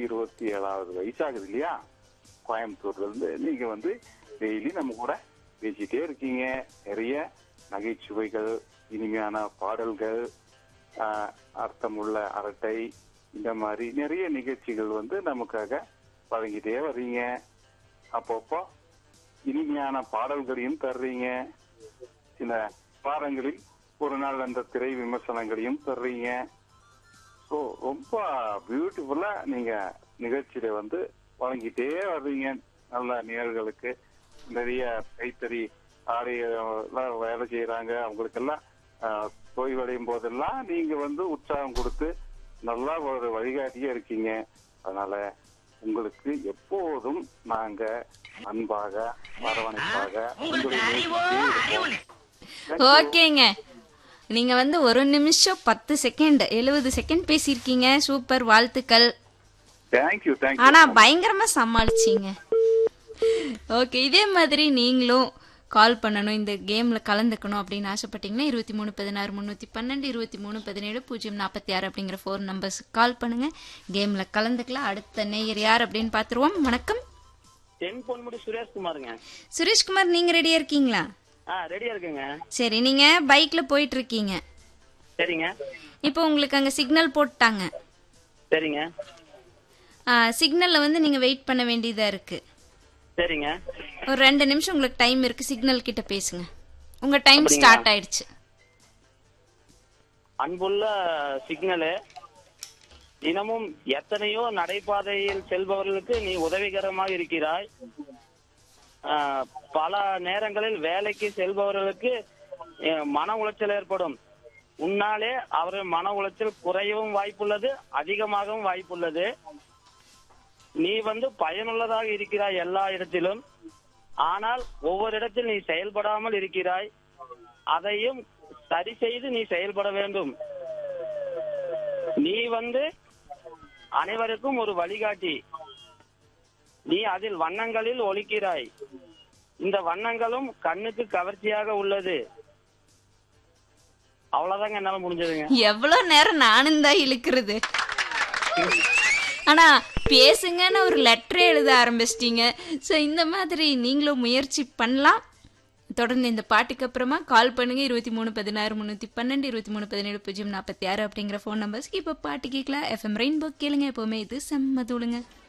இருபத்தி ஏழாவது வயசாகுது இல்லையா கோயம்புத்தூர்ல இருந்து நீங்க வந்து டெய்லி நம்ம கூட பேசிட்டே இருக்கீங்க நிறைய நகைச்சுவைகள் இனிமையான பாடல்கள் ஆஹ், அர்த்தமுள்ள அரட்டை இந்த மாதிரி நிறைய நிகழ்ச்சிகள் வந்து நமக்காக வழங்கிட்டே வர்றீங்க அப்பப்போ இனிமையான பாடல்களையும் தர்றீங்க சில வாரங்களில் ஒரு நாள் அந்த திரை விமர்சனங்களையும் தர்றீங்க ஸோ ரொம்ப பியூட்டிஃபுல்லா நீங்க நிகழ்ச்சியில வந்து வழங்கிட்டே வர்றீங்க நல்ல நேயர்களுக்கு நிறைய கைத்தறி ஆடை எல்லாம் வேலை செய்யறாங்க அவங்களுக்கெல்லாம் ஆஹ், ஓய்வடையும் போதெல்லாம் நீங்க வந்து உற்சாகம் கொடுத்து நல்லா ஒரு வழிகாட்டியே இருக்கீங்க அதனால உங்களுக்கு எப்போதும் நாங்க அன்பாக அரவணைப்பாக உங்களை நேசித்தே இருப்போம். ஓகேங்க நீங்க வந்து ஒரு நிமிஷம் பத்து செகண்ட் எழுபது செகண்ட் பேசியிருக்கீங்க சூப்பர் வாழ்த்துக்கள் தேங்க்யூ தேங்க்யூ ஆனா பயங்கரமா சமாளிச்சீங்க ஓகே இதே மாதிரி நீங்களும் கால் பண்ணணும் இந்த கேம்ல கலந்துக்கணும் அப்படின்னு ஆசைப்பட்டீங்கன்னா இருபத்தி மூணு பதினாறு முந்நூற்றி பன்னெண்டு இருபத்தி மூணு பதினேழு பூஜ்ஜியம் நாற்பத்தி ஆறு அப்படிங்கிற ஃபோன் நம்பர்ஸ் கால் பண்ணுங்க கேம்ல கலந்துக்கலாம் அடுத்த நேயர் யார் அப்படின்னு பார்த்துருவோம் வணக்கம் தென் பொன்முடி சுரேஷ்குமாருங்க சுரேஷ்குமார் நீங்க ரெடியா இருக்கீங்களா ஆ ரெடியா இருக்குங்க சரி நீங்க பைக்ல போயிட்டு இருக்கீங்க சரிங்க இப்போ உங்களுக்கு அங்க சிக்னல் போட்டாங்க சரிங்க சிக்னல்ல வந்து நீங்க வெயிட் பண்ண வேண்டியதா இருக்கு சரிங்க ஒரு ரெண்டு நிமிஷம் உங்களுக்கு டைம் இருக்கு சிக்னல் கிட்ட பேசுங்க உங்க டைம் ஸ்டார்ட் ஆயிடுச்சு அன்புள்ள சிக்னலு தினமும் எத்தனையோ நடைபாதையில் செல்பவர்களுக்கு நீ உதவிகரமாக இருக்கிறாய் ஆ, பல நேரங்களில் வேலைக்கு செல்பவர்களுக்கு எ, மன உளைச்சல் ஏற்படும் உன்னாலே அவர்கள் மன உளைச்சல் குறையவும் வாய்ப்புள்ளது அதிகமாகவும் வாய்ப்புள்ளது நீ வந்து பயனுள்ளதாக இருக்கிறாய் எல்லா இடத்திலும் ஆனால் ஒவ்வொரு இடத்தில் நீ செயல்படாமல் இருக்கிறாய் அதையும் சரி செய்து நீ செயல்பட வேண்டும் நீ வந்து அனைவருக்கும் ஒரு வழிகாட்டி நீ அதில் வண்ணங்களில் ஒலிக்கிறாய் இந்த வண்ணங்களும் கண்ணுக்கு கவர்ச்சியாக உள்ளது அவ்வளவுதாங்க என்னால முடிஞ்சதுங்க எவ்வளவு நேரம் நானும் தான் இழுக்கிறது ஆனா பேசுங்கன்னு ஒரு லெட்டரே எழுத ஆரம்பிச்சிட்டீங்க ஸோ இந்த மாதிரி நீங்களும் முயற்சி பண்ணலாம் தொடர்ந்து இந்த பாட்டுக்கு அப்புறமா கால் பண்ணுங்க இருபத்தி மூணு பதினாறு முந்நூற்றி பன்னெண்டு இருபத்தி மூணு பதினேழு பூஜ்ஜியம் நாற்பத்தி ஆறு அப்படிங்கிற ஃபோன் நம்பர்ஸ்க்கு இப்போ பாட்டு கேட்கலாம் எஃப்எம் ரெயின்போ கேளுங்க எப்போவுமே இது செம்ம தூளுங்க